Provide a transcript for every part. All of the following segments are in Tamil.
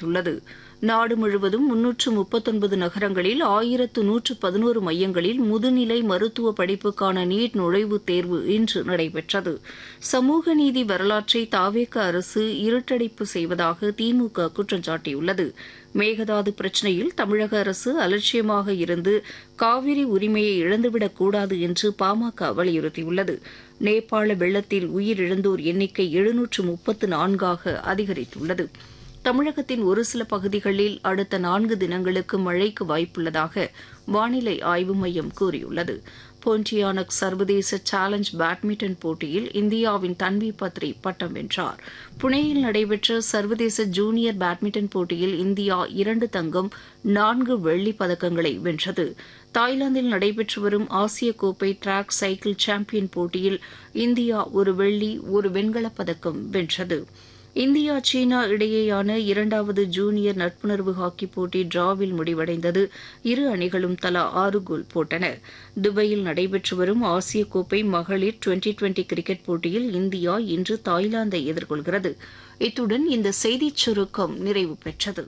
அதிகரித்துள்ளது நாடு முழுவதும் முன்னூற்று முப்பத்தொன்பது நகரங்களில் ஆயிரத்து நூற்று பதினோரு மையங்களில் முதுநிலை மருத்துவ படிப்புக்கான நீட் நுழைவுத் தேர்வு இன்று நடைபெற்றது சமூக நீதி வரலாற்றை தாவேக அரசு இருட்டடைப்பு செய்வதாக திமுக குற்றம் சாட்டியுள்ளது மேகதாது பிரச்சினையில் தமிழக அரசு அலட்சியமாக இருந்து காவிரி உரிமையை இழந்துவிடக் கூடாது என்று பாமக வலியுறுத்தியுள்ளது நேபாள வெள்ளத்தில் உயிரிழந்தோர் எண்ணிக்கை எழுநூற்று முப்பத்து நான்காக அதிகரித்துள்ளது தமிழகத்தின் ஒரு சில பகுதிகளில் அடுத்த நான்கு தினங்களுக்கு மழைக்கு வாய்ப்புள்ளதாக வானிலை ஆய்வு மையம் கூறியுள்ளது போன்டியானக் சர்வதேச சேலஞ்ச் பேட்மிண்டன் போட்டியில் இந்தியாவின் தன்வி பத்ரி பட்டம் வென்றார் புனேயில் நடைபெற்ற சர்வதேச ஜூனியர் பேட்மிண்டன் போட்டியில் இந்தியா இரண்டு தங்கம் நான்கு வெள்ளிப் பதக்கங்களை வென்றது தாய்லாந்தில் நடைபெற்று வரும் ஆசிய கோப்பை டிராக் சைக்கிள் சாம்பியன் போட்டியில் இந்தியா ஒரு வெள்ளி ஒரு வெண்கலப் பதக்கம் வென்றது இந்தியா சீனா இடையேயான இரண்டாவது ஜூனியர் நட்புணர்வு ஹாக்கி போட்டி டிராவில் முடிவடைந்தது இரு அணிகளும் தலா ஆறு கோல் போட்டன துபாயில் நடைபெற்று வரும் ஆசிய கோப்பை மகளிர் டுவெண்டி டுவெண்டி கிரிக்கெட் போட்டியில் இந்தியா இன்று தாய்லாந்தை எதிர்கொள்கிறது இத்துடன் இந்த செய்திச் சுருக்கம் நிறைவு பெற்றது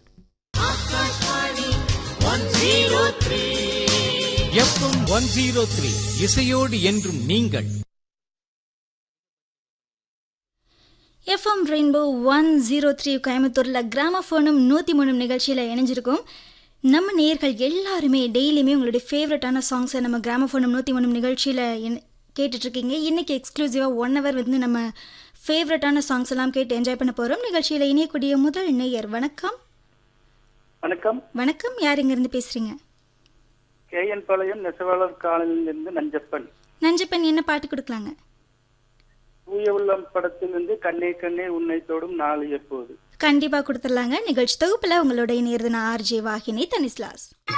எஃப்எம் ஒன் ஜீரோ த்ரீ இசையோடு என்றும் நீங்கள் FM rainbow one zero three கோயம்புத்தூரில் கிராமஃபோனும் நூற்றி மூணு நிகழ்ச்சியில் இணைஞ்சிருக்கோம் நம்ம நேயர்கள் எல்லாருமே டெய்லியுமே உங்களுடைய ஃபேவரட்டான சாங்ஸை நம்ம கிராமஃபோனும் நூற்றி மூணு நிகழ்ச்சியில் கேட்டுட்ருக்கீங்க இன்றைக்கி எக்ஸ்க்ளூசிவாக ஒன் ஹவர் வந்து நம்ம ஃபேவரட்டான சாங்ஸ் எல்லாம் கேட்டு என்ஜாய் பண்ண போகிறோம் நிகழ்ச்சியில் இணையக்கூடிய முதல் நேயர் வணக்கம் வணக்கம் வணக்கம் யார் இங்கேருந்து பேசுகிறீங்க கேஎன் பாளையம் நெசவாளர் காலனிலிருந்து நஞ்சப்பன் நஞ்சப்பன் என்ன பாட்டு கொடுக்கலாங்க தூய உள்ளம் படத்திலிருந்து கண்ணே கண்ணே உன்னை தொடும் நாள் எப்போது கண்டிப்பாக கொடுத்துடலாங்க நிகழ்ச்சி தொகுப்பில் உங்களோட இணையது நான் ஆர்ஜே வாகினி தனிஸ்லாஸ்